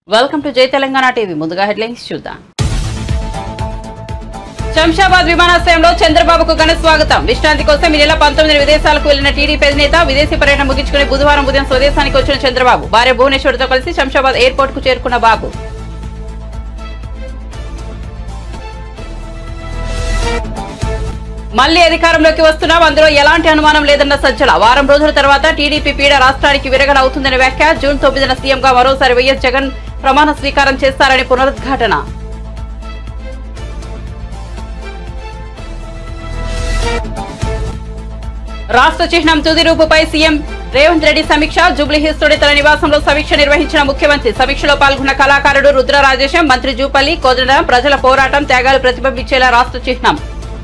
Welcome to జై Telangana TV ముందుగా headlines చూద్దాం శంషాబాద్ విమానాశ్రయంలో చంద్రబాబుకు ఘన స్వాగతం విశ్రాంతి కోసం ఈ నెల పంతొమ్మిది విదేశాలకు వెళ్లిన టీడీపీ అధినేత విదేశీ పర్యటన ముగించుకుని బుధవారం ఉదయం స్వదేశానికి వచ్చిన చంద్రబాబు భార్య భువనేశ్వర్తో కలిసి శంషాబాద్ ఎయిర్పోర్ట్ కు చేరుకున్న బాబు మళ్లీ అధికారంలోకి వస్తున్నాం అందులో ఎలాంటి అనుమానం లేదన్న సజ్జల వారం రోజుల తర్వాత టీడీపీ పీడ రాష్ట్రానికి విరగన అవుతుందనే వ్యాఖ్య జూన్ తొమ్మిదిన సీఎంగా మరోసారి వైఎస్ జగన్ ప్రమాణ స్వీకారం చేస్తారని పునరుద్ఘాటన రాష్ట్ర చిహ్నం తుది రూపుపై సీఎం రేవంత్ రెడ్డి సమీక్ష జూబ్లీహిల్స్ తోటి తన నివాసంలో సమీక్ష నిర్వహించిన ముఖ్యమంత్రి సమీక్షలో పాల్గొన్న కళాకారుడు రుద్ర రాజేశం మంత్రి జూపల్లి కోదండ ప్రజల పోరాటం త్యాగాలు ప్రతిబింబించేలా రాష్ట్ర చిహ్నం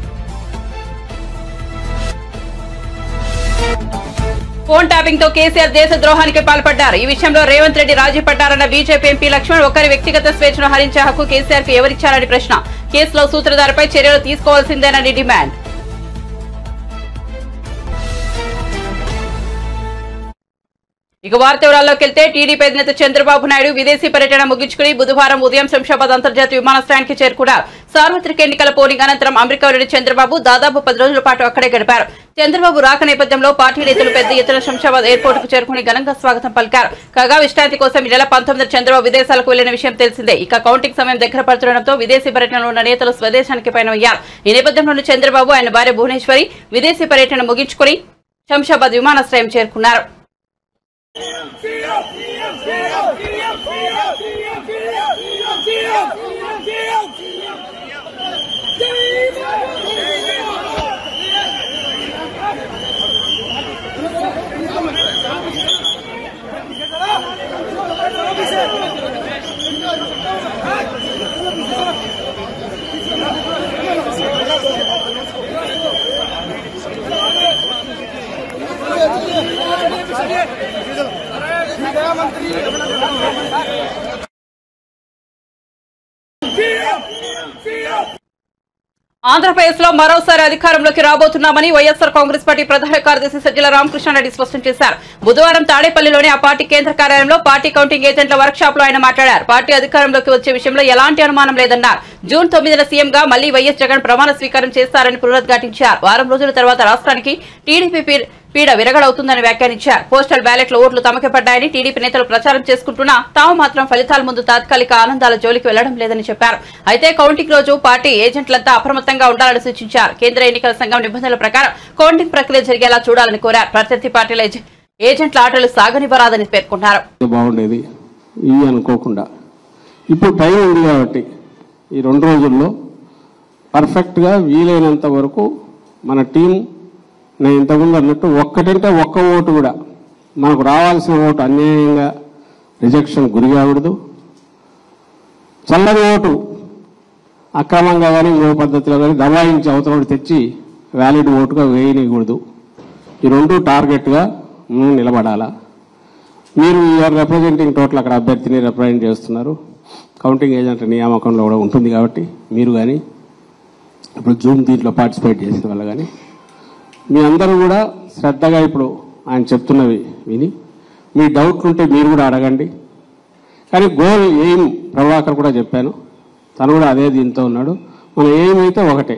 ఫోన్ ట్యాపింగ్ తో కేసీఆర్ దేశ ద్రోహానికి పాల్పడ్డారు ఈ విషయంలో రేవంత్ రెడ్డి రాజీ పడ్డారన్న బీజేపీ ఎంపీ లక్ష్మణ్ ఒకరి వ్యక్తిగత స్వేచ్ఛను హరించే హక్కు కేసీఆర్ కు ఎవరిచ్చారని ప్రశ్న కేసులో సూత్రధారిపై చర్యలు తీసుకోవాల్సిందేనని డిమాండ్ ఇక వార్త వివరాల్లోకి వెళ్తే టీడీపీ అధినేత చంద్రబాబు నాయుడు విదేశీ పర్యటన ముగించుకుని బుధవారం ఉదయం శంషాబాద్ అంతర్జాతీయ విమానాశ్రయానికి చేరుకున్నారు సార్వత్రిక ఎన్నికల పోలింగ్ అనంతరం అమెరికా వెళ్లిన చంద్రబాబు దాదాపు పది రోజుల పాటు అక్కడే గడిపారు చంద్రబాబు రాక నేపథ్యంలో పార్టీ నేతలు పెద్ద ఎత్తున శంషాబాద్ ఎయిర్పోర్ట్ కు చేరుకుని ఘనంగా స్వాగతం పలికారు కాగా విశ్రాంతి కోసం ఈ నెల పంతొమ్మిది చంద్రబాబు విదేశాలకు వెళ్లిన విషయం తెలిసిందే ఇక కౌంటింగ్ సమయం దగ్గర పడుతుండటంతో విదేశీ పర్యటనలో ఉన్న నేతలు స్వదేశానికి పయనమయ్యారు ఈ నేపథ్యంలోనే చంద్రబాబు ఆయన భార్య భువనేశ్వరి విదేశీ పర్యటన ముగించుకుని శంషాబాద్ విమానాశ్రయం చేరుకున్నారు ఆంధ్రప్రదేశ్ లో మరోసారి అధికారంలోకి రాబోతున్నామని వైఎస్ఆర్ కాంగ్రెస్ పార్టీ ప్రధాన కార్యదర్శి సజ్జల రామకృష్ణారెడ్డి స్పష్టం చేశారు బుధవారం తాడేపల్లిలోని ఆ పార్టీ కేంద్ర కార్యాలయంలో పార్టీ కౌంటింగ్ ఏజెంట్ల వర్క్ షాప్ లో ఆయన మాట్లాడారు పార్టీ అధికారంలోకి వచ్చే విషయంలో ఎలాంటి అనుమానం లేదన్నారు జూన్ తొమ్మిదిన సీఎంగా మళ్లీ వైఎస్ జగన్ ప్రమాణ స్వీకారం చేస్తారని పునరుద్ఘాటించారు వారం రోజుల తర్వాత రాష్ట్రానికి టీడీపీ పీ- పీడ విరగడవుతుందని వ్యాఖ్యానించారు పోస్టల్ బ్యాలెట్ల ఓట్లు తమకే పడ్డాయని టీడీపీ నేతలు ప్రచారం చేసుకుంటున్నా తాము మాత్రం ఫలితాల ముందు తాత్కాలిక ఆనందాల జోలికి వెళ్లడం లేదని చెప్పారు అయితే కౌంటింగ్ రోజు పార్టీ ఏజెంట్లంతా అప్రమత్తంగా ఉండాలని సూచించారు కేంద్ర ఎన్నికల సంఘం నిబంధనల ప్రకారం కౌంటింగ్ ప్రక్రియ జరిగేలా చూడాలని కోరారు ప్రత్యర్థి పార్టీల ఏజె- ఏజెంట్ల ఆటలు సాగనివ్వరాదని పేర్కొన్నారు బాగుండేది ఇవి అనుకోకుండా ఇప్పుడు టైం ఉంది కాబట్టి ఈ రెండు రోజుల్లో పర్ఫెక్ట్గా వీలైనంత వరకు మన టీం నేను ఇంతకుముందు అన్నట్టు ఒక్కటంటే ఒక్క ఓటు కూడా మనకు రావాల్సిన ఓటు అన్యాయంగా రిజెక్షన్ గురి కాకూడదు చల్లని ఓటు అక్రమంగా కానీ ఇంకో పద్ధతిలో కానీ దబాయించి అవతల తెచ్చి వ్యాలిడ్ ఓటుగా వేయనీయకూడదు ఈ రెండు టార్గెట్గా మనం నిలబడాలా మీరు యూఆర్ రిప్రజెంటింగ్ టోటల్ అక్కడ అభ్యర్థిని రిప్రజెంట్ చేస్తున్నారు కౌంటింగ్ ఏజెంట్ నియామకంలో కూడా ఉంటుంది కాబట్టి మీరు కానీ ఇప్పుడు జూమ్ దీంట్లో పార్టిసిపేట్ చేసిన వాళ్ళు కానీ మీ అందరూ కూడా శ్రద్ధగా ఇప్పుడు ఆయన చెప్తున్నవి విని మీ డౌట్లు ఉంటే మీరు కూడా అడగండి కానీ గోల్ ఎయిమ్ ప్రభాకర్ కూడా చెప్పాను తను కూడా అదే దీంతో ఉన్నాడు మన ఎయిమ్ అయితే ఒకటే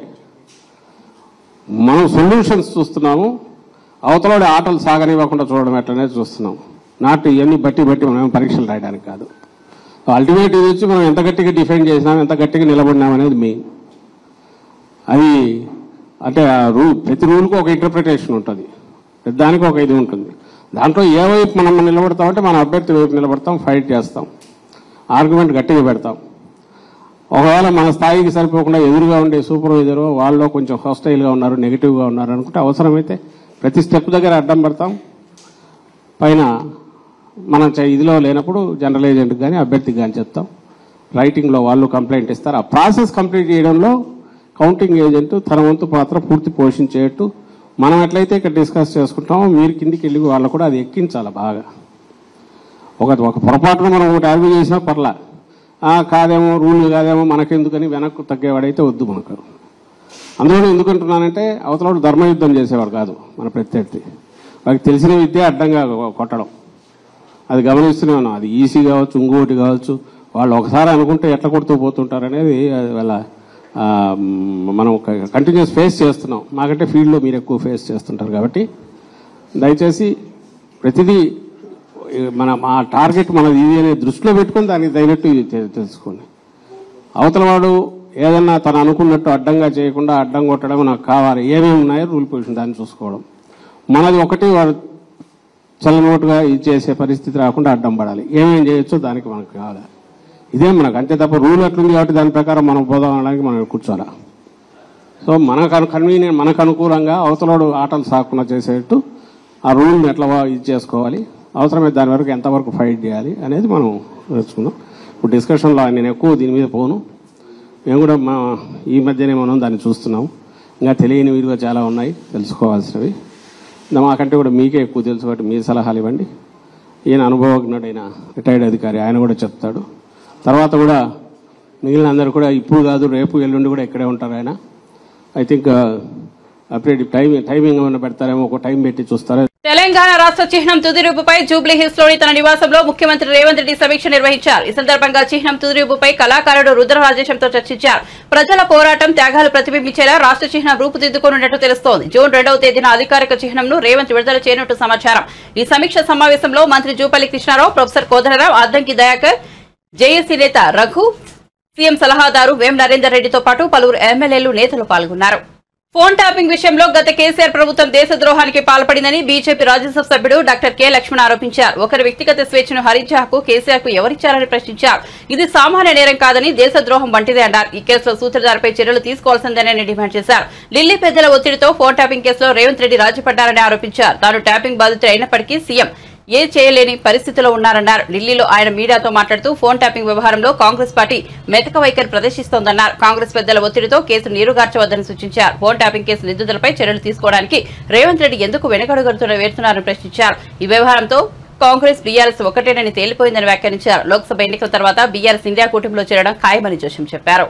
మనం సొల్యూషన్స్ చూస్తున్నాము అవతలవాడి ఆటలు సాగనివ్వకుండా చూడడం ఎట్లనే చూస్తున్నాం నాటు ఇవన్నీ బట్టి బట్టి మనం ఏం పరీక్షలు రాయడానికి కాదు అల్టిమేట్ ఇది వచ్చి మనం ఎంత గట్టిగా డిఫెండ్ చేసినాం ఎంత గట్టిగా నిలబడినాం అనేది మెయిన్ అది అంటే ఆ రూల్ ప్రతి రూల్కి ఒక ఇంటర్ప్రిటేషన్ ఉంటుంది దానికి ఒక ఇది ఉంటుంది దాంట్లో ఏ వైపు మనం నిలబడతామంటే మన అభ్యర్థి వైపు నిలబడతాం ఫైట్ చేస్తాం ఆర్గ్యుమెంట్ గట్టిగా పెడతాం ఒకవేళ మన స్థాయికి సరిపోకుండా ఎదురుగా ఉండే సూపర్వైజరు వాళ్ళు కొంచెం హాస్టైల్గా ఉన్నారు నెగిటివ్గా ఉన్నారు అనుకుంటే అవసరమైతే ప్రతి స్టెప్ దగ్గర అడ్డం పడతాం పైన మనం చే- ఇదిలో లేనప్పుడు జనరల్ ఏజెంట్కి కానీ అభ్యర్థికి కానీ చెప్తాం రైటింగ్లో వాళ్ళు కంప్లైంట్ ఇస్తారు ఆ ప్రాసెస్ కంప్లీట్ చేయడంలో కౌంటింగ్ ఏజెంట్ తన వంతు పాత్ర పూర్తి పోషించేట్టు మనం ఎట్లయితే ఇక్కడ డిస్కస్ చేసుకుంటామో మీరు కిందికి వెళ్ళి వాళ్ళు కూడా అది ఎక్కించాలి బాగా ఒక ఒక పొరపాటున మనం ఒకటి ఆర్గ్యూ చేసినా పర్లా ఆ, కాదేమో రూల్ కాదేమో మనకెందుకని వెనక్కు తగ్గేవాడైతే వద్దు మనకు అందులో ఎందుకంటున్నానంటే అవతల ధర్మయుద్ధం చేసేవాడు కాదు మన ప్రత్యర్థి వాడికి తెలిసిన విద్య అడ్డంగా కొట్టడం అది గమనిస్తూనే ఉన్నాం అది ఈసీ కావచ్చు ఇంకోటి కావచ్చు వాళ్ళు ఒకసారి అనుకుంటే ఎట్లా కొడుతూ పోతుంటారు అనేది అది వాళ్ళ ఆ, మ్, మనం కంటిన్యూస్ ఫేస్ చేస్తున్నాం మాకంటే ఫీల్డ్లో మీరు ఎక్కువ ఫేస్ చేస్తుంటారు కాబట్టి దయచేసి ప్రతిదీ ఈ మన మా టార్గెట్ మనది ఇది అనే దృష్టిలో పెట్టుకొని దానికి తగినట్టు ఇది తె- తెలుసుకోండి అవతల వాడు ఏదన్నా తను అనుకున్నట్టు అడ్డంగా చేయకుండా అడ్డం కొట్టడం నాకు కావాలి ఏమేమి ఉన్నాయో రూల్ పొజిషన్ దాన్ని చూసుకోవడం మనది ఒకటి వాడు చల్లనోటుగా ఇది చేసే పరిస్థితి రాకుండా అడ్డం పడాలి ఏమేం చేయొచ్చో దానికి మనకు కావాలి ఇదే మనకు అంతే తప్ప రూల్ ఎట్లుంది కాబట్టి దాని ప్రకారం మనం పోదాం అనడానికి మనం కూర్చోాలా సో మనకు కన్వీనియంట్ మనకు అనుకూలంగా అవతలోడు ఆటలు సాకుండా చేసేట్టు ఆ రూల్ని ఎట్లా వా- ఇది చేసుకోవాలి అవసరమైతే దాని వరకు ఎంతవరకు ఫైట్ చేయాలి అనేది మనం నేర్చుకుందాం ఇప్పుడు డిస్కషన్లో నేను ఎక్కువ దీని మీద పోను మేము కూడా మా ఈ మధ్యనే మనం దాన్ని చూస్తున్నాం ఇంకా తెలియని విలువ చాలా ఉన్నాయి తెలుసుకోవాల్సినవి ఇంకా మాకంటే కూడా మీకే ఎక్కువ తెలుసు కాబట్టి మీ సలహాలు ఇవ్వండి ఈయన అనుభవజ్ఞుడైన రిటైర్డ్ అధికారి ఆయన కూడా చెప్తాడు తర్వాత కూడా మిగిలిన అందరూ కూడా ఇప్పుడు కాదు రేపు ఎల్లుండి కూడా ఇక్కడే ఉంటారు ఆయన I think update time timing ఏమైనా పెడతారేమో ఒక టైం పెట్టి చూస్తారా తెలంగాణ రాష్ట్ర చిహ్నం తుదిరూపుపై జూబ్లీ హిల్స్ లోని తన నివాసంలో ముఖ్యమంత్రి రేవంత్ రెడ్డి సమీక్ష నిర్వహించారు ఈ సందర్భంగా చిహ్నం తుదిరూపుపై కళాకారుడు రుద్రరాజేశంతో చర్చించారు ప్రజల పోరాటం త్యాగాలు ప్రతిబింబించేలా రాష్ట్ర చిహ్నం రూపుదిద్దుకోనున్నట్టు తెలుస్తోంది జూన్ రెండవ తేదీన అధికారిక చిహ్నంను రేవంత్ విడుదల చేయనున్నట్టు సమాచారం ఈ సమీక్ష సమావేశంలో మంత్రి జూపల్లి కృష్ణారావు ప్రొఫెసర్ కోదరరావు అద్దంకి దయాకర్ జేఏసీ నేత రఘు సీఎం సలహాదారు వేం నరేందర్ రెడ్డితో పాటు పలువురు ఎమ్మెల్యేలు నేతలు పాల్గొన్నారు ఫోన్ ట్యాపింగ్ విషయంలో గత కేసీఆర్ ప్రభుత్వం దేశద్రోహానికి పాల్పడిందని బీజేపీ రాజ్యసభ సభ్యుడు డాక్టర్ కె లక్ష్మణ్ ఆరోపించారు ఒకరి వ్యక్తిగత స్వేచ్ఛను హరించే హక్కు కేసీఆర్ కు ఎవరిచ్చారని ప్రశ్నించారు ఇది సామాన్య నేరం కాదని దేశద్రోహం వంటిదే అన్నారు ఈ కేసులో సూత్రధారపై చర్యలు తీసుకోవాల్సిందేనని డిమాండ్ చేశారు ఢిల్లీ పెద్దల ఒత్తిడితో ఫోన్ ట్యాపింగ్ కేసులో రేవంత్ రెడ్డి రాజీపడ్డారని ఆరోపించారు తాను ట్యాపింగ్ బాధితుడు అయినప్పటికీ సీఎం ఏ చేయలేని పరిస్థితిలో ఉన్నారన్నారు ఢిల్లీలో ఆయన మీడియాతో మాట్లాడుతూ ఫోన్ ట్యాపింగ్ వ్యవహారంలో కాంగ్రెస్ పార్టీ మెతక వైఖరి ప్రదర్శిస్తోందన్నారు కాంగ్రెస్ పెద్దల ఒత్తిడితో కేసు నీరుగార్చవద్దని సూచించారు ఫోన్ ట్యాపింగ్ కేసు నిందితులపై చర్యలు తీసుకోవడానికి రేవంత్ రెడ్డి ఎందుకు వెనుకడుగడుతున్న వేరుతున్నారని ప్రశ్నించారు ఈ వ్యవహారంతో కాంగ్రెస్ బీఆర్ఎస్ ఒకటేనని తేలిపోయిందని వ్యాఖ్యానించారు లోక్సభ ఎన్నికల తర్వాత బీఆర్ఎస్ ఇండియా కూటమిలో చేరడం ఖాయమని జోషం చెప్పారు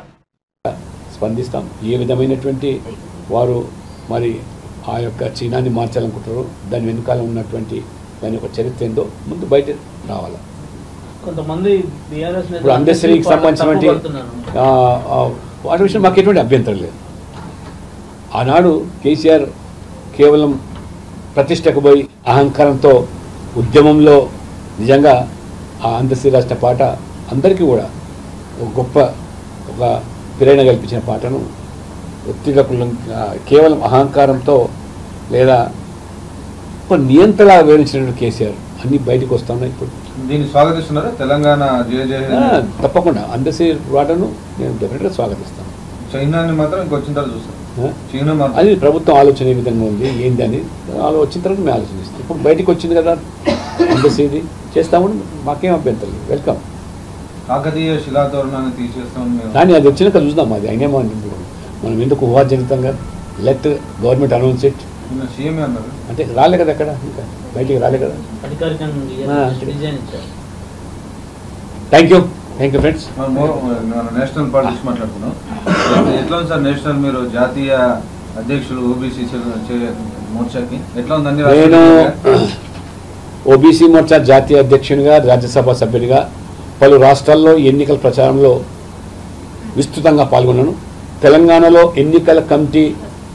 స్పందిస్తాం ఏ విధమైనటువంటి వారు మరి ఆ యొక్క చీనాన్ని మార్చాలనుకుంటారో దాని వెనుకాల ఉన్నటువంటి దాని యొక్క చరిత్ర ఏందో ముందు బయట రావాలి కొంతమంది బీఆర్ఎస్ ఇప్పుడు అందశ్రీకి సంబంధించినటువంటి ఆ, ఆ, వాటి విషయం మాకు ఎటువంటి అభ్యంతరం లేదు ఆనాడు కేసీఆర్ కేవలం ప్రతిష్టకు పోయి అహంకారంతో ఉద్యమంలో నిజంగా ఆ అందశ్రీ రాసిన పాట అందరికీ కూడా ఒక గొప్ప ఒక ప్రేరణ కల్పించిన పాటను ఒత్తిడకు లొంగి- ఆ, కేవలం అహంకారంతో లేదా ఒక నియంత్రలా వివరించినటువంటి కేసీఆర్ అన్నీ బయటకు వస్తా ఉన్నాయి ఇప్పుడు దీన్ని స్వాగతిస్తున్నారా తెలంగాణ జయ జయ ఆ, తప్పకుండా అందశ్రీ పాటను నేను డెఫినెట్గా స్వాగతిస్తాను చైనాని మాత్రం ఇంకొచ్చిన తర్వాత చూస్తాం ఆ? చైనా మాత్రం అది ప్రభుత్వం ఆలోచన ఏ విధంగా ఉంది ఏంది అని ఆలో వచ్చిన తర్వాత మేము ఆలోచిస్తాం ఇప్పుడు బయటికి వచ్చింది కదా ఎంబసీది చేస్తామని మాకేం అభ్యంతరం లేదు వెల్కమ్ కాకతీయ శిలాతోరణాన్ని తీసేస్తామని మేము కానీ అది వచ్చినాక చూద్దాం అది అయినేమో అని ఇప్పుడు మనం ఎందుకు ఊహాజనితంగా లెట్ గవర్నమెంట్ అనౌన్స్ ఇట్ నిన్న సీఎం అన్నారు అంటే రాలే కదా అక్కడ ఇంకా బయటికి రాలే కదా అధికారికంగా ఆ. డిజైన్ ఇచ్చారు thank you thank you friends మనం మోర్ మన నేషనల్ పాలిటిక్స్ మాట్లాడుకున్నాం ఎట్లా ఉంది సార్ నేషనల్ మీరు జాతీయ అధ్యక్షులు ఓబీసీ మోర్చాకి ఎట్లా ఉంది అన్ని నేను రాష్ట్రాలు ఓబీసీ మోర్చా జాతీయ అధ్యక్షునిగా రాజ్యసభ సభ్యునిగా పలు రాష్ట్రాల్లో ఎన్నికల ప్రచారంలో విస్తృతంగా పాల్గొన్నాను తెలంగాణలో ఎన్నికల కమిటీ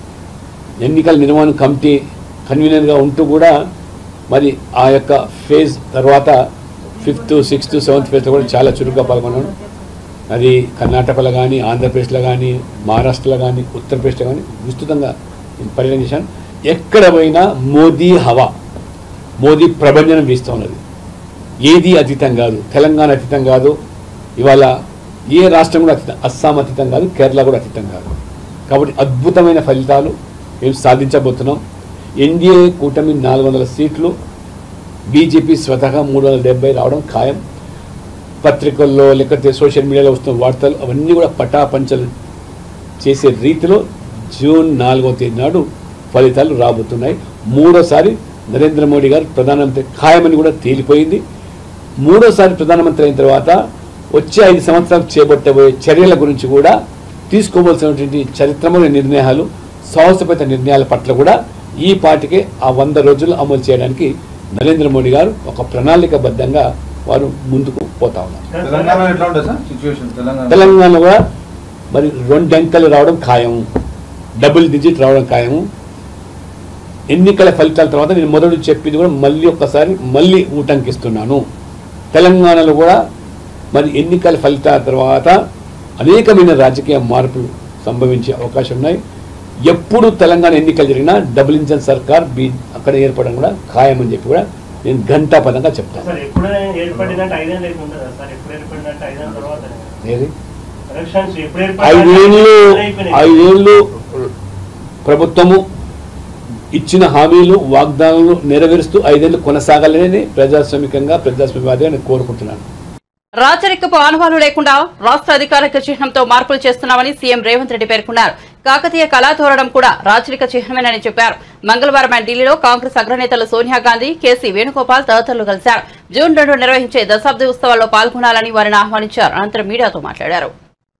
ఎన్నికల నిర్వహణ కమిటీ కన్వీనర్గా ఉంటూ కూడా మరి ఆ యొక్క ఫేజ్ తర్వాత ఫిఫ్త్ సిక్స్త్ సెవెంత్ ఫేజ్లో కూడా చాలా చురుగ్గా పాల్గొన్నాను అది కర్ణాటకలో కానీ ఆంధ్రప్రదేశ్లో కానీ మహారాష్ట్రలో కానీ ఉత్తరప్రదేశ్లో కానీ విస్తృతంగా నేను పర్యటన చేశాను ఎక్కడ పోయినా మోదీ హవా మోదీ ప్రభంజనం వీస్తూ ఉన్నది ఏది అతీతం కాదు తెలంగాణ అతీతం కాదు ఇవాళ ఏ రాష్ట్రం కూడా అతీతం అస్సాం అతీతం కాదు కేరళ కూడా అతీతం కాదు కాబట్టి అద్భుతమైన ఫలితాలు మేము సాధించబోతున్నాం ఎన్డీఏ కూటమి నాలుగు వందల సీట్లు బీజేపీ స్వతహా మూడు వందల డెబ్బై రావడం ఖాయం పత్రికల్లో లేకపోతే సోషల్ మీడియాలో వస్తున్న వార్తలు అవన్నీ కూడా పటాపంచలు చేసే రీతిలో జూన్ నాలుగో తేదీ నాడు ఫలితాలు రాబోతున్నాయి మూడోసారి నరేంద్ర మోడీ గారు ప్రధానమంత్రి ఖాయమని కూడా తేలిపోయింది మూడోసారి ప్రధానమంత్రి అయిన తర్వాత వచ్చే ఐదు సంవత్సరాలు చేపట్టబోయే చర్యల గురించి కూడా తీసుకోవాల్సినటువంటి చరిత్రమైన నిర్ణయాలు సాహసపేత నిర్ణయాల పట్ల కూడా ఈ పాటికే ఆ వంద రోజులు అమలు చేయడానికి నరేంద్ర మోడీ గారు ఒక ప్రణాళికబద్ధంగా వారు ముందుకు పోతా ఉన్నారు తెలంగాణ ఎట్లా ఉంటుంది సార్ సిచ్యువేషన్ తెలంగాణ తెలంగాణ కూడా మరి రెండు అంకెలు రావడం ఖాయం డబుల్ డిజిట్ రావడం ఖాయం ఎన్నికల ఫలితాల తర్వాత నేను మొదటి చెప్పింది కూడా మళ్ళీ ఒక్కసారి మళ్ళీ ఊటంకిస్తున్నాను తెలంగాణలో కూడా మరి ఎన్నికల ఫలితాల తర్వాత అనేకమైన రాజకీయ మార్పులు సంభవించే అవకాశం ఉన్నాయి ఎప్పుడు తెలంగాణ ఎన్నికలు జరిగినా డబుల్ ఇంజన్ సర్కార్ బీ అక్కడ ఏర్పడడం కూడా ఖాయమని చెప్పి కూడా నేను ఘంటాపదంగా చెప్తాను సార్ ఎప్పుడైనా ఏర్పడినట్టు ఐదేళ్ళు లేక ఉంటుందా సార్ ఎప్పుడు ఏర్పడినట్టు ఐదేళ్ళ తర్వాత ఏది ఎలక్షన్స్ ఎప్పుడు ఐదేళ్ళు అయిపోయినాయి ఐదేళ్ళు ప్రభుత్వము ఇచ్చిన హామీలు వాగ్దానాలు నెరవేరుస్తూ ఐదేళ్లు కొనసాగాలని ప్రజాస్వామికంగా ప్రజాస్వామ్యవాదిగా నేను కోరుకుంటున్నాను రాచరికపు ఆనవాలు లేకుండా రాష్ట్ర అధికారిక చిహ్నంతో మార్పులు చేస్తున్నామని సీఎం రేవంత్ రెడ్డి పేర్కొన్నారు కాకతీయ కళాతోరణం కూడా రాచరిక చిహ్నమేనని చెప్పారు మంగళవారం ఆయన ఢిల్లీలో కాంగ్రెస్ అగ్రనేతలు సోనియా గాంధీ కేసీ వేణుగోపాల్ తదితరులు కలిశారు జూన్ రెండు నిర్వహించే దశాబ్ది ఉత్సవాల్లో పాల్గొనాలని వారిని ఆహ్వానించారు అనంతరం మీడియాతో మాట్లాడారు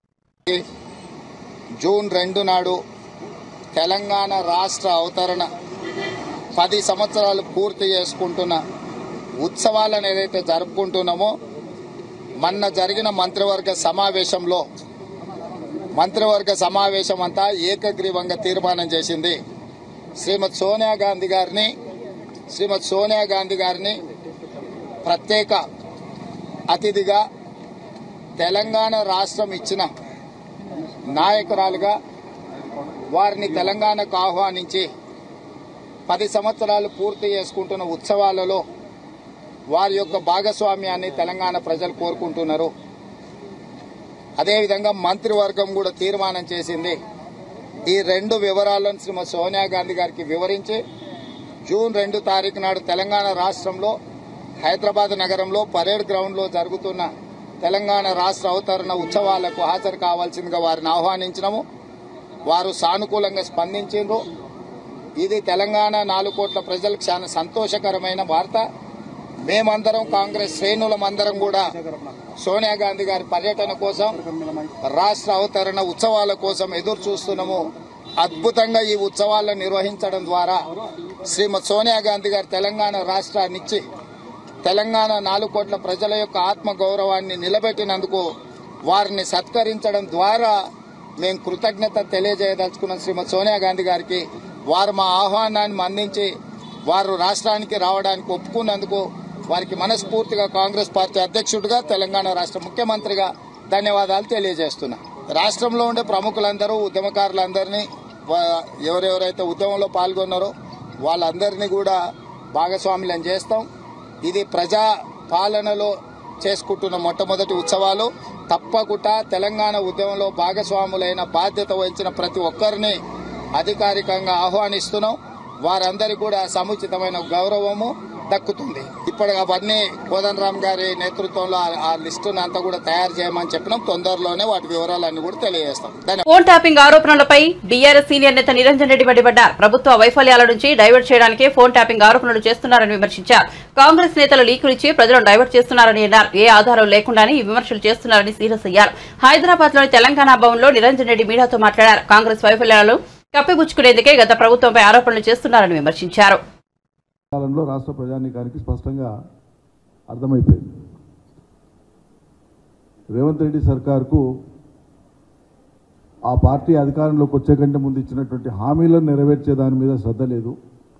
జూన్ రెండు నాడు తెలంగాణ రాష్ట్ర అవతరణ పది సంవత్సరాలు పూర్తి చేసుకుంటున్న ఉత్సవాలను ఏదైతే జరుపుకుంటున్నామో మొన్న జరిగిన మంత్రివర్గ సమావేశంలో మంత్రివర్గ సమావేశం అంతా ఏకగ్రీవంగా తీర్మానం చేసింది శ్రీమతి సోనియా గాంధీ గారిని శ్రీమతి సోనియా గాంధీ గారిని ప్రత్యేక అతిథిగా తెలంగాణ రాష్ట్రం ఇచ్చిన నాయకురాలుగా వారిని తెలంగాణకు ఆహ్వానించి పది సంవత్సరాలు పూర్తి చేసుకుంటున్న ఉత్సవాలలో వారి యొక్క భాగస్వామ్యాన్ని తెలంగాణ ప్రజలు కోరుకుంటున్నారు అదేవిధంగా మంత్రివర్గం కూడా తీర్మానం చేసింది ఈ రెండు వివరాలను శ్రీమతి సోనియా గాంధీ గారికి వివరించి జూన్ రెండు తారీఖు నాడు తెలంగాణ రాష్ట్రంలో హైదరాబాద్ నగరంలో పరేడ్ గ్రౌండ్లో జరుగుతున్న తెలంగాణ రాష్ట్ర అవతరణ ఉత్సవాలకు హాజరు కావాల్సిందిగా వారిని ఆహ్వానించినాము వారు సానుకూలంగా స్పందించారు ఇది తెలంగాణ నాలుగు కోట్ల ప్రజలకు చాలా సంతోషకరమైన వార్త మేమందరం కాంగ్రెస్ శ్రేణులమందరం కూడా సోనియా గాంధీ గారి పర్యటన కోసం రాష్ట్ర అవతరణ ఉత్సవాల కోసం ఎదురు చూస్తున్నాము అద్భుతంగా ఈ ఉత్సవాలను నిర్వహించడం ద్వారా శ్రీమతి సోనియా గాంధీ గారు తెలంగాణ రాష్ట్రాన్నిచ్చి తెలంగాణ నాలుగు కోట్ల ప్రజల యొక్క ఆత్మ గౌరవాన్ని నిలబెట్టినందుకు వారిని సత్కరించడం ద్వారా మేము కృతజ్ఞత తెలియజేయదలుచుకున్న శ్రీమతి సోనియా గాంధీ గారికి వారు మా ఆహ్వానాన్ని మన్నించి వారు రాష్ట్రానికి రావడానికి ఒప్పుకున్నందుకు వారికి మనస్ఫూర్తిగా కాంగ్రెస్ పార్టీ అధ్యక్షుడిగా తెలంగాణ రాష్ట్ర ముఖ్యమంత్రిగా ధన్యవాదాలు తెలియజేస్తున్నా రాష్ట్రంలో ఉండే ప్రముఖులందరూ ఉద్యమకారులందరినీ వా- ఎవరెవరైతే ఉద్యమంలో పాల్గొన్నారో వాళ్ళందరినీ కూడా భాగస్వాములను చేస్తాం ఇది ప్రజా పాలనలో చేసుకుంటున్న మొట్టమొదటి ఉత్సవాలు తప్పకుండా తెలంగాణ ఉద్యమంలో భాగస్వాములైన బాధ్యత వహించిన ప్రతి ఒక్కరిని అధికారికంగా ఆహ్వానిస్తున్నాం వారందరికీ కూడా సముచితమైన గౌరవము దక్కుతుంది ఇప్పుడు అవన్నీ కోదండరామ్ గారి నేతృత్వంలో ఆ- ఆ లిస్టును అంతా కూడా తయారు చేయమని చెప్పినాం తొందరలోనే వాటి వివరాలన్నీ కూడా తెలియజేస్తాం ధన్యవాదాలు ఫోన్ ట్యాపింగ్ ఆరోపణలపై బీఆర్ఎస్ సీనియర్ నేత నిరంజన్ రెడ్డి మండిపడ్డారు ప్రభుత్వ వైఫల్యాల నుంచి డైవర్ట్ చేయడానికే ఫోన్ ట్యాపింగ్ ఆరోపణలు చేస్తున్నారని విమర్శించారు కాంగ్రెస్ నేతలు లీకులు ఇచ్చి ప్రజలను డైవర్ట్ చేస్తున్నారని అన్నారు ఏ ఆధారం లేకుండానే ఈ విమర్శలు చేస్తున్నారని సీరియస్ అయ్యారు హైదరాబాద్ లోని తెలంగాణ భవన్లో నిరంజన్ రెడ్డి మీడియాతో మాట్లాడారు కాంగ్రెస్ వైఫల్యాలను కప్పిపుచ్చుకునేందుకే గత ప్రభుత్వంపై ఆరోపణలు చేస్తున్నారని విమర్శించారు కాలంలో రాష్ట్ర ప్రజానీకానికి స్పష్టంగా అర్థమైపోయింది రేవంత్ రెడ్డి సర్కార్కు ఆ పార్టీ అధికారంలోకి వచ్చే కంటే ముందు ఇచ్చినటువంటి హామీలను నెరవేర్చే దాని మీద శ్రద్ధ లేదు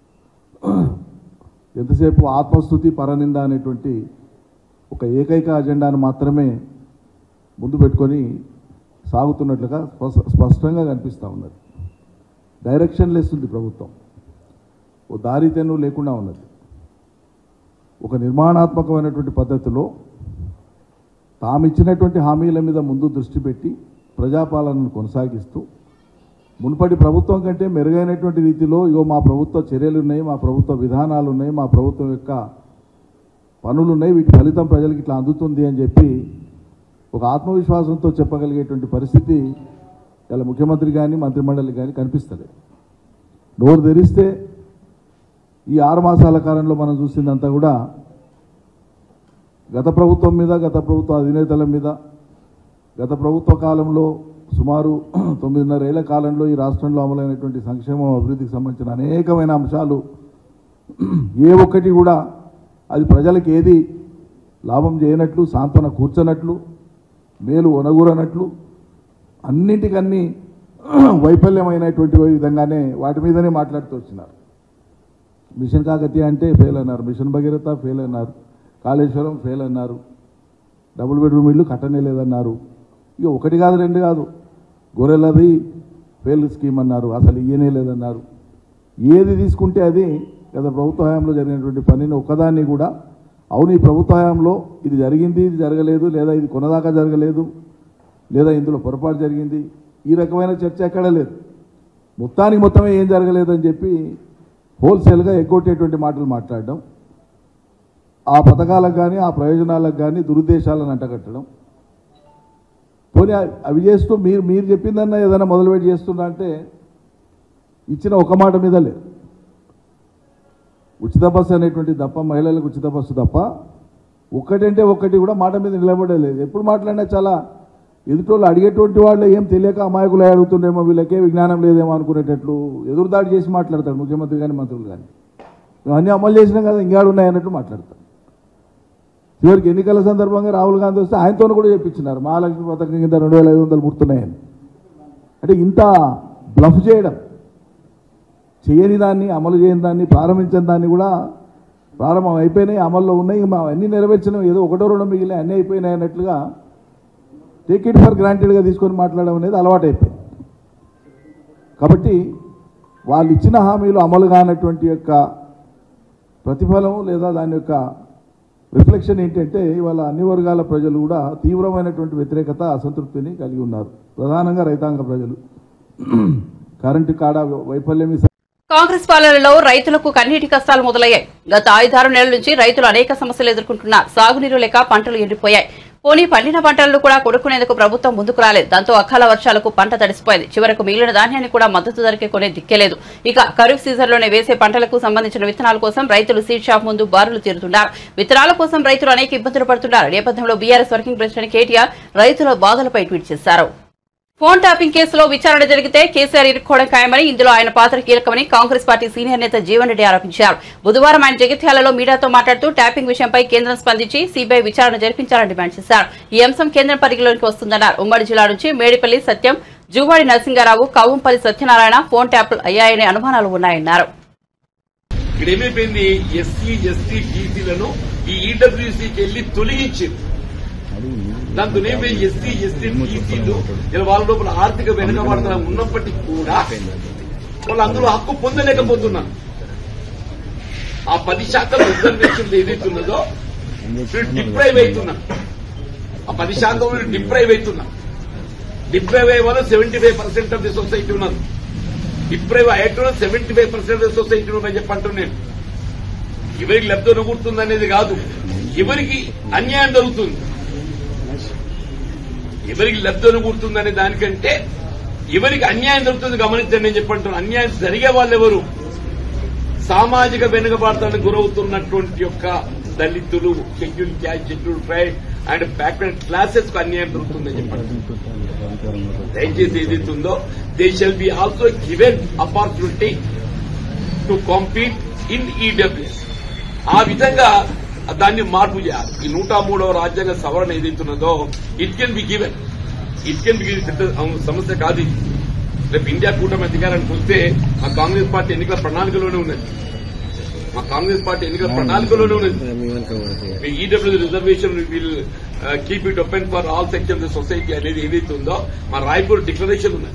ఎంతసేపు ఆత్మస్థుతి పరనింద అనేటువంటి ఒక ఏకైక అజెండాను మాత్రమే ముందు పెట్టుకొని సాగుతున్నట్లుగా స్పష్ట- స్పష్టంగా కనిపిస్తూ ఉన్నది డైరెక్షన్ లెస్ ఉంది ప్రభుత్వం ఓ దారి తెన్ను లేకుండా ఉన్నది ఒక నిర్మాణాత్మకమైనటువంటి పద్ధతిలో తామిచ్చినటువంటి హామీల మీద ముందు దృష్టి పెట్టి ప్రజాపాలనను కొనసాగిస్తూ మునుపటి ప్రభుత్వం కంటే మెరుగైనటువంటి రీతిలో ఇగో మా ప్రభుత్వ చర్యలు ఉన్నాయి మా ప్రభుత్వ విధానాలు ఉన్నాయి మా ప్రభుత్వం యొక్క పనులు ఉన్నాయి వీటి ఫలితం ప్రజలకు ఇట్లా అందుతుంది అని చెప్పి ఒక ఆత్మవిశ్వాసంతో చెప్పగలిగేటువంటి పరిస్థితి ఇలా ముఖ్యమంత్రి కానీ మంత్రిమండలి కానీ కనిపిస్తుంది నోరు తెరిస్తే ఈ ఆరు మాసాల కాలంలో మనం చూసిందంతా కూడా గత ప్రభుత్వం మీద గత ప్రభుత్వ అధినేతల మీద గత ప్రభుత్వ కాలంలో సుమారు తొమ్మిదిన్నర ఏళ్ల కాలంలో ఈ రాష్ట్రంలో అమలైనటువంటి సంక్షేమం అభివృద్ధికి సంబంధించిన అనేకమైన అంశాలు ఏ ఒక్కటి కూడా అది ప్రజలకు ఏది లాభం చేయనట్లు సాంత్వన కూర్చొనట్లు మేలు ఒనగూరనట్లు అన్నింటికన్నీ వైఫల్యమైనటువంటి విధంగానే వాటి మీదనే మాట్లాడుతూ వచ్చినారు మిషన్ కాకతీయ అంటే ఫెయిల్ అన్నారు మిషన్ భగీరథ ఫెయిల్ అన్నారు కాళేశ్వరం ఫెయిల్ అన్నారు డబుల్ బెడ్రూమ్ ఇల్లు కట్టనే లేదన్నారు ఇక ఒకటి కాదు రెండు కాదు గొర్రెలది ఫెయిల్ స్కీమ్ అన్నారు అసలు ఇయ్యనే లేదన్నారు ఏది తీసుకుంటే అది గత ప్రభుత్వ హయాంలో జరిగినటువంటి పనిని ఒక్కదాన్ని కూడా అవును ఈ ప్రభుత్వ హయాంలో ఇది జరిగింది ఇది జరగలేదు లేదా ఇది కొనదాకా జరగలేదు లేదా ఇందులో పొరపాటు జరిగింది ఈ రకమైన చర్చ ఎక్కడ లేదు మొత్తానికి మొత్తమే ఏం జరగలేదని చెప్పి హోల్సేల్గా ఎగ్గొట్టేటువంటి మాటలు మాట్లాడడం ఆ పథకాలకు కానీ ఆ ప్రయోజనాలకు కానీ దురుద్దేశాలను అంటగట్టడం పోనీ అవి- అవి చేస్తూ మీరు మీరు చెప్పిందన్నా ఏదైనా మొదలుపెట్టి చేస్తున్నా అంటే ఇచ్చిన ఒక మాట మీద లేదు ఉచిత బస్సు అనేటువంటి తప్ప మహిళలకు ఉచిత బస్సు తప్ప ఒక్కటంటే ఒక్కటి కూడా మాట మీద నిలబడలేదు ఎప్పుడు మాట్లాడినా చాలా ఎదుటోళ్ళు అడిగేటువంటి వాళ్ళు ఏం తెలియక అమాయకులు అడుగుతుండేమో వీళ్ళకే విజ్ఞానం లేదేమో అనుకునేటట్లు ఎదురుదాడి చేసి మాట్లాడతాడు ముఖ్యమంత్రి కానీ మంత్రులు కానీ మేము అన్నీ అమలు చేసినాం కదా ఇంకాడు ఉన్నాయి అన్నట్టు మాట్లాడతారు చివరికి ఎన్నికల సందర్భంగా రాహుల్ గాంధీ వస్తే ఆయనతో కూడా చెప్పించినారు మహాలక్ష్మి పథకం కింద రెండు వేల ఐదు వందలు ముడుతున్నాయని అంటే ఇంత బ్లఫ్ చేయడం చేయని దాన్ని అమలు చేయని దాన్ని ప్రారంభించని దాన్ని కూడా ప్రారంభం అయిపోయినాయి అమల్లో ఉన్నాయి మా అన్ని నెరవేర్చినాం ఏదో ఒకటో రెండో మిగిలినాయి అన్నీ అయిపోయినాయి అన్నట్లుగా టేక్ ఇట్ ఫర్ గ్రాంటెడ్గా తీసుకొని మాట్లాడడం అనేది అలవాటు అయిపోయింది కాబట్టి వాళ్ళు ఇచ్చిన హామీలు అమలు కానటువంటి యొక్క ప్రతిఫలం లేదా దాని యొక్క రిఫ్లెక్షన్ ఏంటంటే ఇవాళ అన్ని వర్గాల ప్రజలు కూడా తీవ్రమైనటువంటి వ్యతిరేకత అసంతృప్తిని కలిగి ఉన్నారు ప్రధానంగా రైతాంగ ప్రజలు కరెంటు కాడ వైఫల్యం ఈ కాంగ్రెస్ పాలనలో రైతులకు కన్నీటి కష్టాలు మొదలయ్యాయి గత ఐదారు నెలల నుంచి రైతులు అనేక సమస్యలు ఎదుర్కొంటున్నారు సాగునీరు లేక పంటలు ఎండిపోయాయి పోనీ పండిన పంటలను కూడా కొడుకునేందుకు ప్రభుత్వం ముందుకు రాలేదు దాంతో అకాల వర్షాలకు పంట తడిసిపోయింది చివరకు మిగిలిన ధాన్యాన్ని కూడా మద్దతు ధరకే కొనే దిక్కేలేదు ఇక ఖరీఫ్ సీజన్లోనే వేసే పంటలకు సంబంధించిన విత్తనాల కోసం రైతులు సీడ్ షాప్ ముందు బారులు తీరుతున్నారు విత్తనాల కోసం రైతులు అనేక ఇబ్బందులు పడుతున్నారు నేపథ్యంలో బీఆర్ఎస్ వర్కింగ్ ప్రెసిడెంట్ కేటీఆర్ రైతుల బాధలపై ట్వీట్ చేశారు ఫోన్ ట్యాపింగ్ కేసులో విచారణ జరిగితే కేసీఆర్ ఇరుక్కోవడం ఖాయమని ఇందులో ఆయన పాత్ర కీలకమని కాంగ్రెస్ పార్టీ సీనియర్ నేత జీవన్ రెడ్డి ఆరోపించారు బుధవారం ఆయన జగిత్యాలలో మీడియాతో మాట్లాడుతూ ట్యాపింగ్ విషయంపై కేంద్రం స్పందించి సీబీఐ విచారణ జరిపించాలని డిమాండ్ చేశారు ఈ అంశం కేంద్రం పరిధిలోకి వస్తుందన్నారు ఉమ్మడి జిల్లా నుంచి మేడిపల్లి సత్యం జువాడి నరసింగారావు కవ్వంపల్లి సత్యనారాయణ ఫోన్ ట్యాపులు అయ్యాయనే అనుమానాలు ఉన్నాయన్నారు ఇక్కడ ఏమైపోయింది ఎస్సీ ఎస్టీ బీసీలను ఈ ఈడబ్ల్యూసీకి వెళ్లి తొలగించింది దాంతో ఏమైంది ఎస్సీ ఎస్టీ బీసీలు ఇలా వాళ్ళ లోపల ఆర్థిక వెనుకబడతనం ఉన్నప్పటికీ కూడా వాళ్ళు అందులో హక్కు పొందలేకపోతున్నారు ఆ పది శాతం రిజర్వేషన్ ఏదైతే ఉన్నదో వీళ్ళు డిప్రైవ్ అవుతున్నారు ఆ పది శాతం వీళ్ళు డిప్రైవ్ అవుతున్నారు డిప్రైవ్ అయ్యే వాళ్ళు seventy five percent of the society ఉన్నారు డిప్రైవ్ అయ్యేటప్పుడు seventy five percent of society ఉందని చెప్పంటున్నాను నేను ఎవరికి లబ్ధి అనుకుంటుంది అనేది కాదు ఎవరికి అన్యాయం జరుగుతుంది ఎవరికి లబ్ధి అనుకుంటుంది అనే దానికంటే ఎవరికి అన్యాయం జరుగుతుంది గమనించండి నేను చెప్పంటున్నాను అన్యాయం జరిగే వాళ్ళు ఎవరు సామాజిక వెనుకబాటుతానికి గురవుతున్నటువంటి యొక్క దళితులు scheduled caste scheduled tribe and backward classes కు అన్యాయం జరుగుతుందని చెప్పండి దయచేసి ఏదైతే ఉందో they shall be also given opportunity to compete in EWS ఆ విధంగా దాన్ని మార్పు చేయాలి ఈ నూట మూడవ రాజ్యాంగ సవరణ ఏదైతున్నదో it can be given it can be పెద్ద సమస్య కాదు ఇది. రేపు ఇండియా కూటమి అధికారానికి వస్తే మా కాంగ్రెస్ పార్టీ ఎన్నికల ప్రణాళికలోనే ఉన్నది మా కాంగ్రెస్ పార్టీ ఎన్నికల ప్రణాళికలోనే ఉన్నది E W reservation will keep it open for all section society అనేది ఏదైతే ఉందో మా రాయ్పూర్ డిక్లరేషన్ ఉన్నది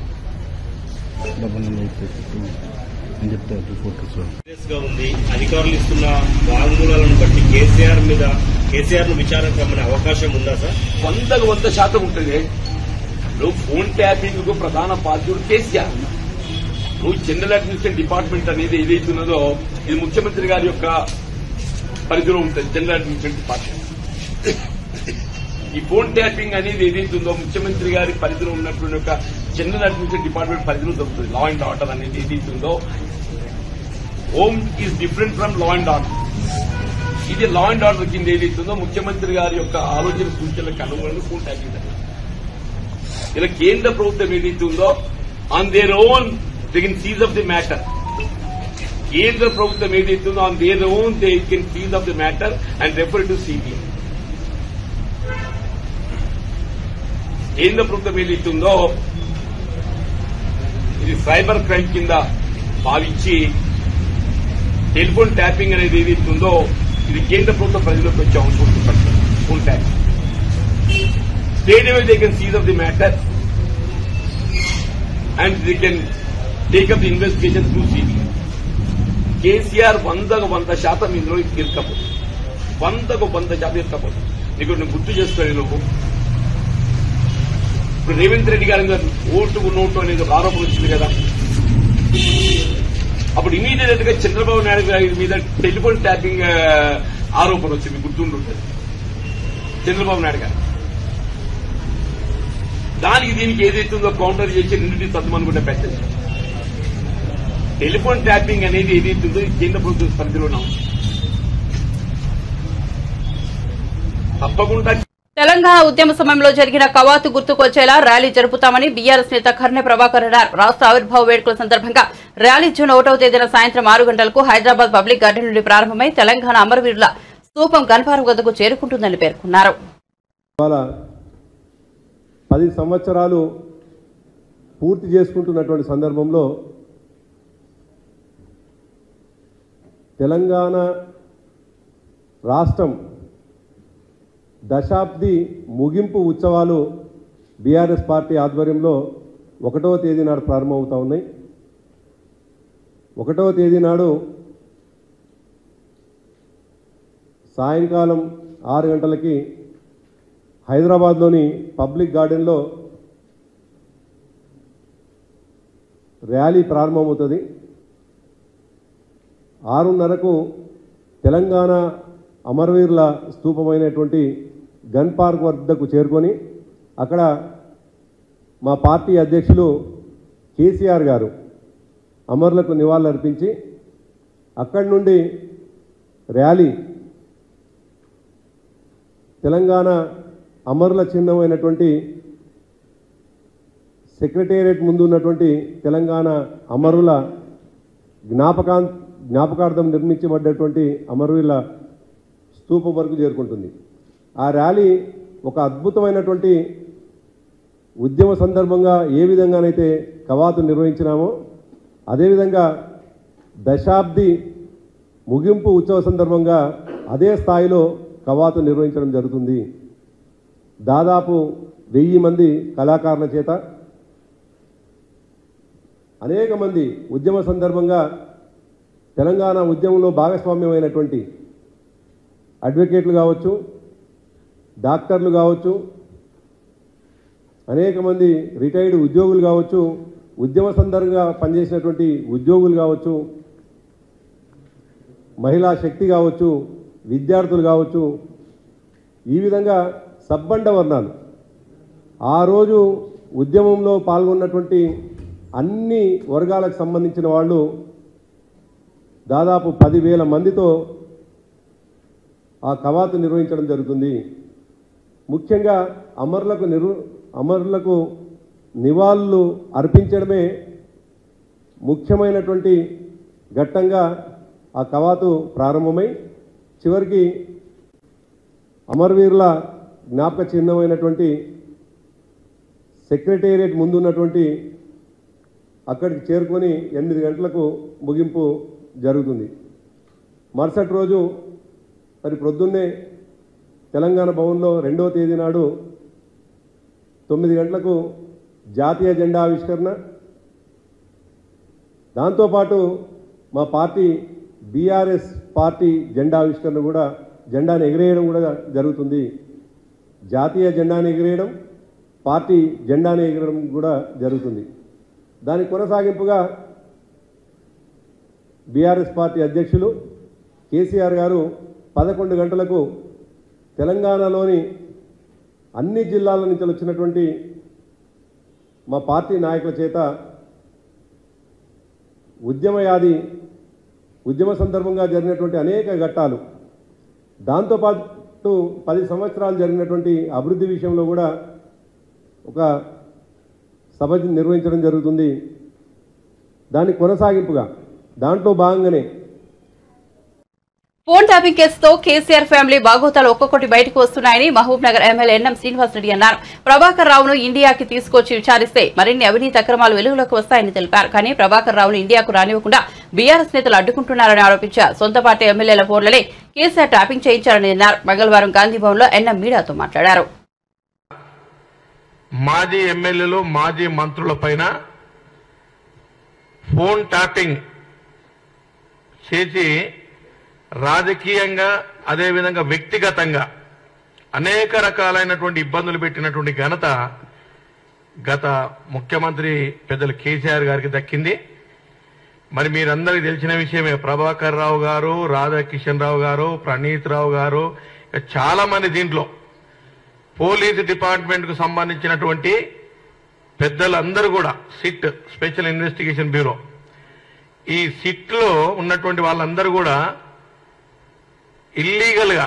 సీరియస్ గా ఉంది అధికారులు ఇస్తున్న వాంగ్మూలాలను బట్టి కేసీఆర్ మీద కేసీఆర్ ను విచారణకు రమ్మనే అవకాశం ఉందా సార్ వందకు వంద శాతం ఉంటుంది నువ్వు ఫోన్ ట్యాపింగ్ కు ప్రధాన బాధ్యుడు కేసీఆర్ నువ్వు జనరల్ అడ్మినిస్ట్రేషన్ డిపార్ట్మెంట్ అనేది ఏదైతే ఉన్నదో ఇది ముఖ్యమంత్రి గారి యొక్క పరిధిలో ఉంటుంది జనరల్ అడ్మినిస్ట్రేషన్ డిపార్ట్మెంట్ ఈ ఫోన్ ట్యాపింగ్ అనేది ఏదైతే ఉందో ముఖ్యమంత్రి గారి పరిధిలో ఉన్నటువంటి ఒక జనరల్ అడ్మినిస్ట్రేషన్ డిపార్ట్మెంట్ పరిధిలో దొరుకుతుంది లా అండ్ ఆర్డర్ అనేది ఏదైతే ఉందో home is different from law and order ఇది లా అండ్ ఆర్డర్ కింద ఏదైతుందో ముఖ్యమంత్రి గారి యొక్క ఆలోచన సూచనలకు అనుగుణంగా ఫోన్ ట్యాపింగ్ జరగాలి. ఇలా కేంద్ర ప్రభుత్వం ఏదైతే ఉందో ఆన్ దేర్ ఓన్ దిగిన్ సీజ్ ఆఫ్ ది మ్యాటర్ కేంద్ర ప్రభుత్వం ఏదైతుందో on their own they can seize of the matter and refer to CBI కేంద్ర ప్రభుత్వం ఏదైతుందో ఇది సైబర్ క్రైమ్ కింద భావించి టెలిఫోన్ ట్యాపింగ్ అనేది ఏదైతుందో ఇది కేంద్ర ప్రభుత్వ ప్రజలకు వచ్చే అవసరం ఉంటుంది ఫోన్ ట్యాప్ స్టేట్ అవే they can seize of the matter and they can take up the investigation through CBI KCR వందకు వంద శాతం ఇందులో ఇరకపోతుంది వందకు వంద శాతం ఇరకపోతుంది నీకు నేను గుర్తు చేస్తాను నువ్వు ఇప్పుడు రేవంత్ రెడ్డి గారి మీద ఓటు నోటు అనేది ఒక ఆరోపణ వచ్చింది కదా అప్పుడు ఇమీడియట్ గా చంద్రబాబు నాయుడు గారి మీద టెలిఫోన్ ట్యాపింగ్ ఆ, ఆరోపణ వచ్చింది గుర్తుంటుంది చంద్రబాబు నాయుడు గారు దానికి దీనికి ఏదైతుందో కౌంటర్ చేసి రెండింటి తత్వమనుకుంటే పెట్టండి టెలిఫోన్ ట్యాపింగ్ అనేది ఏదైతుందో ఇది కేంద్ర ప్రభుత్వ పరిధిలోనే ఉంది తప్పకుండా తెలంగాణ ఉద్యమ సమయంలో జరిగిన కవాతు గుర్తుకొచ్చేలా ర్యాలీ జరుపుతామని బీఆర్ఎస్ నేత కర్నె ప్రభాకర్ అన్నారు రాష్ట్ర ఆవిర్భావ వేడుకల సందర్భంగా ర్యాలీ జూన్ ఒకటవ తేదీన సాయంత్రం ఆరు గంటలకు హైదరాబాద్ పబ్లిక్ గార్డెన్ నుండి ప్రారంభమై తెలంగాణ అమరవీరుల స్తూపం గన్పారం వద్దకు చేరుకుంటుందని పేర్కొన్నారు ఇవాళ పది సంవత్సరాలు పూర్తి చేసుకుంటున్నటువంటి సందర్భంలో తెలంగాణ రాష్ట్రం దశాబ్ది ముగింపు ఉత్సవాలు బీఆర్ఎస్ పార్టీ ఆధ్వర్యంలో ఒకటవ తేదీ నాడు ప్రారంభమవుతా ఉన్నాయి ఒకటవ తేదీ నాడు సాయంకాలం ఆరు గంటలకి హైదరాబాద్లోని పబ్లిక్ గార్డెన్లో ర్యాలీ ప్రారంభమవుతుంది ఆరున్నరకు తెలంగాణ అమరవీరుల స్తూపమైనటువంటి గన్ పార్క్ వద్దకు చేరుకొని అక్కడ మా పార్టీ అధ్యక్షులు కేసీఆర్ గారు అమరులకు నివాళులర్పించి అక్కడి నుండి ర్యాలీ తెలంగాణ అమరుల చిహ్నమైనటువంటి సెక్రటేరియట్ ముందు ఉన్నటువంటి తెలంగాణ అమరుల జ్ఞాపకా జ్ఞాపకార్థం నిర్మించబడ్డటువంటి అమరవీరుల స్తూపం వరకు చేరుకుంటుంది ఆ ర్యాలీ ఒక అద్భుతమైనటువంటి ఉద్యమ సందర్భంగా ఏ విధంగానైతే కవాతు నిర్వహించినామో అదేవిధంగా దశాబ్ది ముగింపు ఉత్సవ సందర్భంగా అదే స్థాయిలో కవాతు నిర్వహించడం జరుగుతుంది దాదాపు వెయ్యి మంది కళాకారుల చేత అనేక మంది ఉద్యమ సందర్భంగా తెలంగాణ ఉద్యమంలో భాగస్వామ్యమైనటువంటి అడ్వకేట్లు కావచ్చు డాక్టర్లు కావచ్చు అనేక మంది రిటైర్డ్ ఉద్యోగులు కావచ్చు ఉద్యమ సందర్భంగా పనిచేసినటువంటి ఉద్యోగులు కావచ్చు మహిళా శక్తి కావచ్చు విద్యార్థులు కావచ్చు ఈ విధంగా సబ్బండ వర్ణాలు ఆ రోజు ఉద్యమంలో పాల్గొన్నటువంటి అన్ని వర్గాలకు సంబంధించిన వాళ్ళు దాదాపు పదివేల మందితో ఆ కవాతు నిర్వహించడం జరుగుతుంది ముఖ్యంగా అమరులకు నిరు అమరులకు నివాళులు అర్పించడమే ముఖ్యమైనటువంటి ఘట్టంగా ఆ కవాతు ప్రారంభమై చివరికి అమరవీరుల జ్ఞాపక చిహ్నమైనటువంటి సెక్రటేరియట్ ముందున్నటువంటి అక్కడికి చేరుకొని ఎనిమిది గంటలకు ముగింపు జరుగుతుంది మరుసటి రోజు మరి ప్రొద్దున్నే తెలంగాణ భవన్లో రెండవ తేదీ నాడు తొమ్మిది గంటలకు జాతీయ జెండా ఆవిష్కరణ దాంతోపాటు మా పార్టీ బీఆర్ఎస్ పార్టీ జెండా ఆవిష్కరణ కూడా జెండాను ఎగిరేయడం కూడా జరుగుతుంది జాతీయ జెండాను ఎగిరేయడం పార్టీ జెండాను ఎగిరడం కూడా జరుగుతుంది దాని కొనసాగింపుగా బీఆర్ఎస్ పార్టీ అధ్యక్షులు కేసీఆర్ గారు పదకొండు గంటలకు తెలంగాణలోని అన్ని జిల్లాల నుంచి వచ్చినటువంటి మా పార్టీ నాయకుల చేత ఉద్యమయాది ఉద్యమ సందర్భంగా జరిగినటువంటి అనేక ఘట్టాలు దాంతోపాటు పది సంవత్సరాలు జరిగినటువంటి అభివృద్ధి విషయంలో కూడా ఒక సభ నిర్వహించడం జరుగుతుంది దాని కొనసాగింపుగా దాంట్లో భాగంగానే ఫోన్ ట్యాపింగ్ కేసుతో కేసీఆర్ ఫ్యామిలీ బాగోతాలు ఒక్కొక్కటి బయటకు వస్తున్నాయని Mahabubnagar MLA NM Srinivasa Reddy అన్నారు ప్రభాకర్ రావును ఇండియాకి తీసుకొచ్చి విచారిస్తే మరిన్ని అవినీతి అక్రమాలు వెలుగులోకి వస్తాయని తెలిపారు కానీ ప్రభాకర్ రావును ఇండియాకు రానివ్వకుండా బీఆర్ఎస్ నేతలు అడ్డుకుంటున్నారని ఆరోపించారు సొంత పార్టీ ఎమ్మెల్యేల ఫోన్లనే కేసీఆర్ ట్యాపింగ్ చేయించారని అన్నారు మంగళవారం గాంధీభవన్లో ఎన్ఎం మీడియాతో మాట్లాడారు మాజీ ఎమ్మెల్యేలు మాజీ మంత్రుల పైన ఫోన్ ట్యాపింగ్ చేసి రాజకీయంగా అదేవిధంగా వ్యక్తిగతంగా అనేక రకాలైనటువంటి ఇబ్బందులు పెట్టినటువంటి ఘనత గత ముఖ్యమంత్రి పెద్దలు కేసీఆర్ గారికి దక్కింది మరి మీరందరికీ తెలిసిన విషయమే ప్రభాకర్ రావు గారు రాధాకిషన్ రావు గారు ప్రణీత్ రావు గారు ఇక చాలా మంది దీంట్లో పోలీసు డిపార్ట్మెంట్ కు సంబంధించినటువంటి పెద్దలందరూ కూడా సిట్ స్పెషల్ ఇన్వెస్టిగేషన్ బ్యూరో ఈ సిట్ లో ఉన్నటువంటి వాళ్ళందరూ కూడా ఇల్లీగల్ గా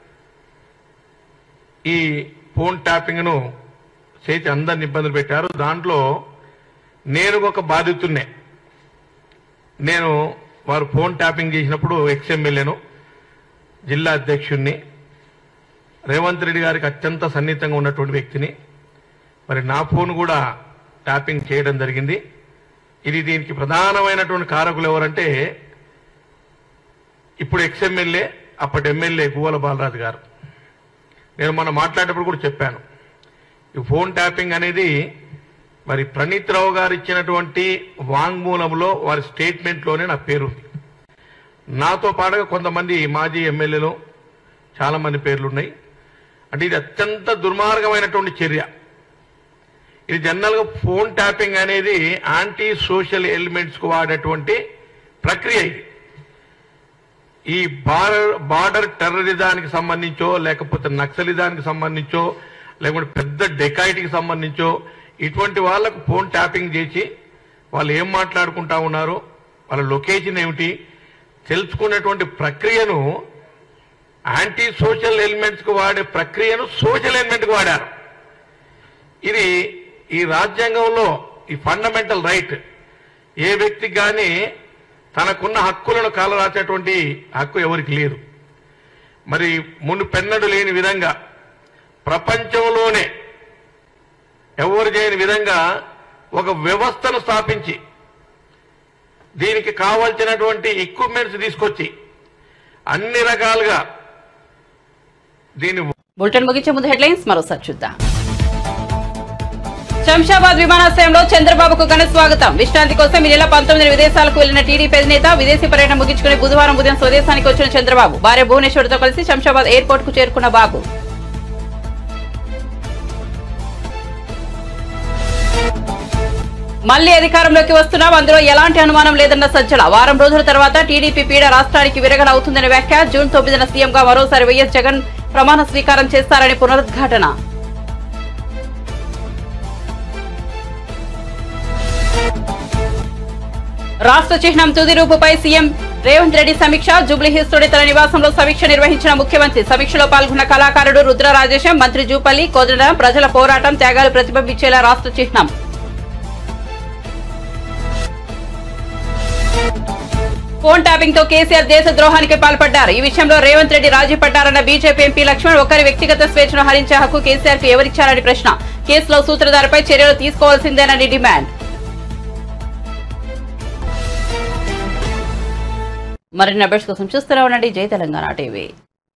ఈ ఫోన్ ట్యాపింగ్ ను చేసి అందరిని ఇబ్బందులు పెట్టారు దాంట్లో నేను ఒక బాధితున్నే నేను వారు ఫోన్ ట్యాపింగ్ చేసినప్పుడు ఎక్స్ఎమ్మెల్యేను జిల్లా అధ్యక్షుణ్ణి రేవంత్ రెడ్డి గారికి అత్యంత సన్నిహితంగా ఉన్నటువంటి వ్యక్తిని మరి నా ఫోన్ కూడా ట్యాపింగ్ చేయడం జరిగింది ఇది దీనికి ప్రధానమైనటువంటి కారకులు ఎవరంటే ఇప్పుడు ఎక్స్ఎమ్మెల్యే అప్పటి ఎమ్మెల్యే గువ్వల బాలరాజు గారు నేను మొన్న మాట్లాడేటప్పుడు కూడా చెప్పాను ఈ ఫోన్ ట్యాపింగ్ అనేది మరి ప్రణీత్ రావు గారు ఇచ్చినటువంటి వాంగ్మూలంలో వారి స్టేట్మెంట్లోనే నా పేరుంది నాతో పాటుగా కొంతమంది మాజీ ఎమ్మెల్యేలు చాలా మంది పేర్లున్నాయి అంటే ఇది అత్యంత దుర్మార్గమైనటువంటి చర్య ఇది జనరల్గా ఫోన్ ట్యాపింగ్ అనేది యాంటీ సోషల్ ఎలిమెంట్స్ కు వాడేటువంటి ప్రక్రియ ఇది ఈ బార్డర్ బార్డర్ టెర్రరిజానికి సంబంధించో లేకపోతే నక్సలిజానికి సంబంధించో లేకపోతే పెద్ద డెకాయిటీకి సంబంధించో ఇటువంటి వాళ్ళకు ఫోన్ ట్యాపింగ్ చేసి వాళ్ళు ఏం మాట్లాడుకుంటా ఉన్నారు వాళ్ళ లొకేషన్ ఏమిటి తెలుసుకునేటువంటి ప్రక్రియను యాంటీ సోషల్ ఎలిమెంట్స్ కు వాడే ప్రక్రియను సోషల్ ఎలిమెంట్ కు వాడారు ఇది ఈ రాజ్యాంగంలో ఈ ఫండమెంటల్ రైట్ ఏ వ్యక్తికి కానీ తనకున్న హక్కులను కాలరాసేటువంటి హక్కు ఎవరికి లేదు మరి మును పెన్నడు లేని విధంగా ప్రపంచంలోనే ఎవరు చేయని విధంగా ఒక వ్యవస్థను స్థాపించి దీనికి కావాల్సినటువంటి ఎక్విప్మెంట్స్ తీసుకొచ్చి అన్ని రకాలుగా దీన్ని బులెటిన్ ముగించే ముందు హెడ్లైన్స్ మరోసారి చూద్దాం శంషాబాద్ విమానాశ్రయంలో చంద్రబాబుకు ఘన స్వాగతం విశ్రాంతి కోసం ఈ నెల పంతొమ్మిది విదేశాలకు వెళ్లిన టీడీపీ అధినేత విదేశీ పర్యటన ముగించుకుని బుధవారం ఉదయం స్వదేశానికి వచ్చిన చంద్రబాబు భార్య భువనేశ్వర్తో కలిసి శంషాబాద్ ఎయిర్పోర్ట్ కు చేరుకున్న బాబు మళ్లీ అధికారంలోకి వస్తున్నాం అందులో ఎలాంటి అనుమానం లేదన్న సజ్జల వారం రోజుల తర్వాత టీడీపీ పీడ రాష్ట్రానికి విరగన అవుతుందన్న వ్యాఖ్య జూన్ తొమ్మిదిన సీఎంగా మరోసారి వైఎస్ జగన్ ప్రమాణ స్వీకారం చేస్తారని పునరుద్ఘాటన రాష్ట్ర చిహ్నం తుది రూపుపై సీఎం రేవంత్ రెడ్డి సమీక్ష జూబ్లీహిల్స్ తోటి తన నివాసంలో సమీక్ష నిర్వహించిన ముఖ్యమంత్రి సమీక్షలో పాల్గొన్న కళాకారుడు రుద్ర రాజేశం మంత్రి జూపల్లి కోదండరాం ప్రజల పోరాటం త్యాగాలు ప్రతిబింబించేలా రాష్ట్ర చిహ్నం ఫోన్ ట్యాపింగ్ తో కేసీఆర్ దేశ ద్రోహానికి పాల్పడ్డారు ఈ విషయంలో రేవంత్ రెడ్డి రాజీ పడ్డారన్న బీజేపీ ఎంపీ లక్ష్మణ్ ఒకరి వ్యక్తిగత స్వేచ్ఛను హరించే హక్కు కేసీఆర్ కు ఎవరిచ్చారని ప్రశ్న కేసులో సూత్రధారపై చర్యలు తీసుకోవాల్సిందేనని డిమాండ్ మరిన్ని అప్డేట్స్ కోసం చూస్తూనే ఉండండి జై తెలంగాణ టీవీ